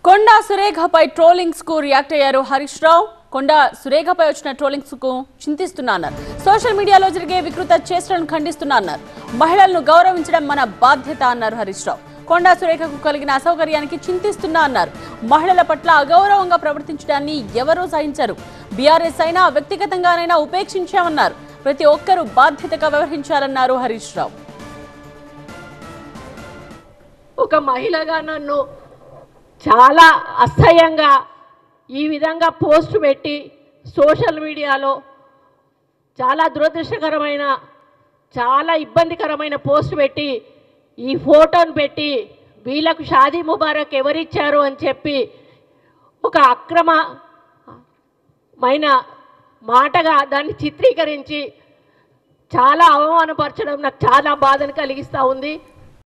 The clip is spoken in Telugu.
కొండా సురేఖపై ట్రోలింగ్స్ కు రియాక్ట్ అయ్యారు హరీష్ రావు కొండా సురేఖపై వచ్చిన ట్రోలింగ్స్ కు చింతిస్తున్నా అన్నారు సోషల్ మీడియాలో జరిగే వికృత చేష్టలను ఖండిస్తున్నా అన్నారు మహిళలను గౌరవించడం మన బాధ్యత అన్నారు హరీష్ రావు కొండా సురేఖకు కలిగిన అసౌకర్యానికి చింతిస్తున్నా అన్నారు మహిళల పట్ల అగౌరవంగా ప్రవర్తించడాన్ని ఎవరూ సహించరు బీఆర్ఎస్ అయినా వ్యక్తిగతంగానైనా ఉపేక్షించామన్నారు ప్రతి ఒక్కరూ బాధ్యతగా వ్యవహరించాలన్నారు హరీష్ రావు ఒక మహిళగా నన్ను చాలా అసహ్యంగా ఈ విధంగా పోస్ట్ పెట్టి సోషల్ మీడియాలో చాలా దురదృష్టకరమైన చాలా ఇబ్బందికరమైన పోస్ట్ పెట్టి ఈ ఫోటోను పెట్టి వీళ్ళకు షాదీ ముబారక్ ఎవరిచ్చారు అని చెప్పి ఒక అక్రమమైన మాటగా దాన్ని చిత్రీకరించి చాలా అవమానపరచడం నాకు చాలా బాధను కలిగిస్తూ ఉంది